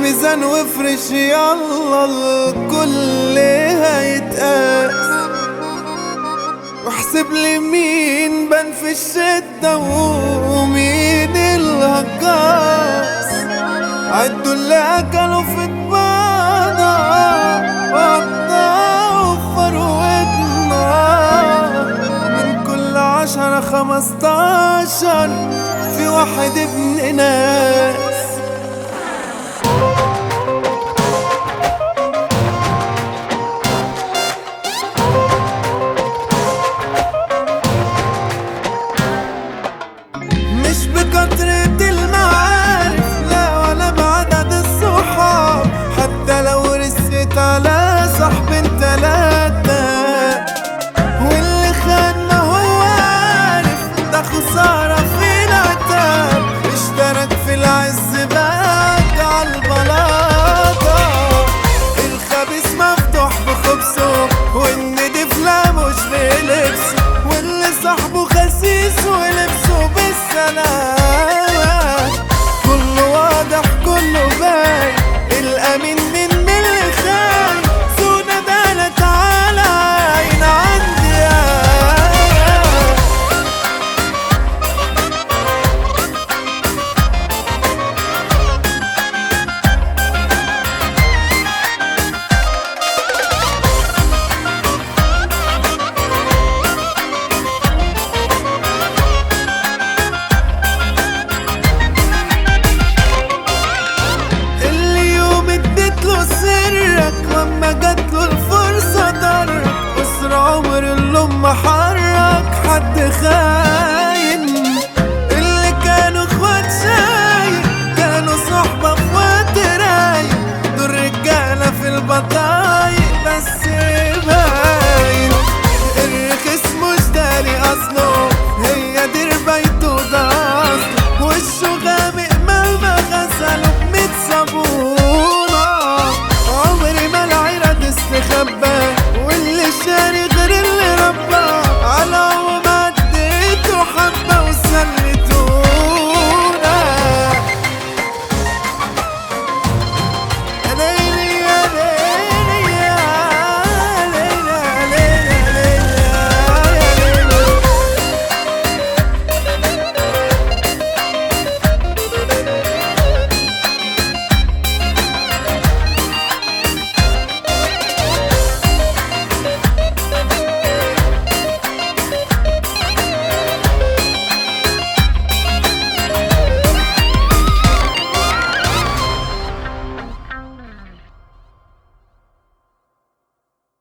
ميزان وافرش يلا الكل هيتقاس واحسب لي مين بان في الشدة ومين الهجاص عدوا اللي أكلوا في طبانا وقطعوا فروتنا من كل عشرة خمستاشر في واحد ابن ناس مش بكترة المعارف لا ولا بعدد الصحاب حتى لو رست على صاحب تلاتة واللي خدنا هو عارف ده خسارة في العتاب اشترك في العز بقى على البلاطة الخبيث مفتوح بخبزه والندف لا مش بلبسه واللي صاحبه خسيس ولبسه بالسلام